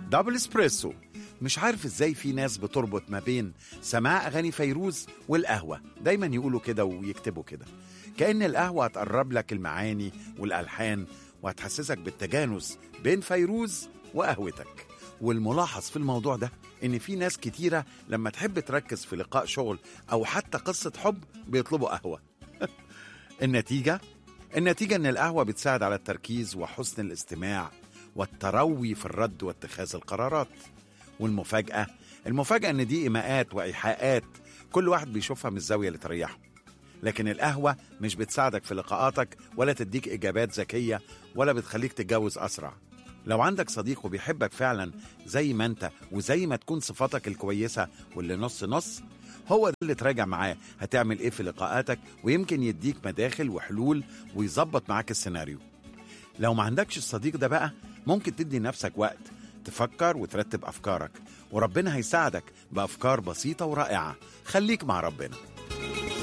دبل اسبريسو مش عارف ازاي في ناس بتربط ما بين سماع اغاني فيروز والقهوه دايما يقولوا كده ويكتبوا كده كأن القهوة هتقرب لك المعاني والألحان وهتحسسك بالتجانس بين فيروز وقهوتك والملاحظ في الموضوع ده إن في ناس كتيرة لما تحب تركز في لقاء شغل أو حتى قصة حب بيطلبوا قهوة النتيجة النتيجة إن القهوة بتساعد على التركيز وحسن الاستماع والتروي في الرد واتخاذ القرارات والمفاجأة المفاجأة إن دي إيماءات وإيحاءات كل واحد بيشوفها من الزاوية اللي تريحه لكن القهوة مش بتساعدك في لقاءاتك ولا تديك إجابات ذكية ولا بتخليك تتجوز أسرع لو عندك صديق وبيحبك فعلا زي ما انت وزي ما تكون صفاتك الكويسة واللي نص نص هو ده اللي تراجع معاه هتعمل ايه في لقاءاتك ويمكن يديك مداخل وحلول ويظبط معاك السيناريو لو ما عندكش الصديق ده بقى ممكن تدي نفسك وقت تفكر وترتب أفكارك وربنا هيساعدك بأفكار بسيطة ورائعة خليك مع ربنا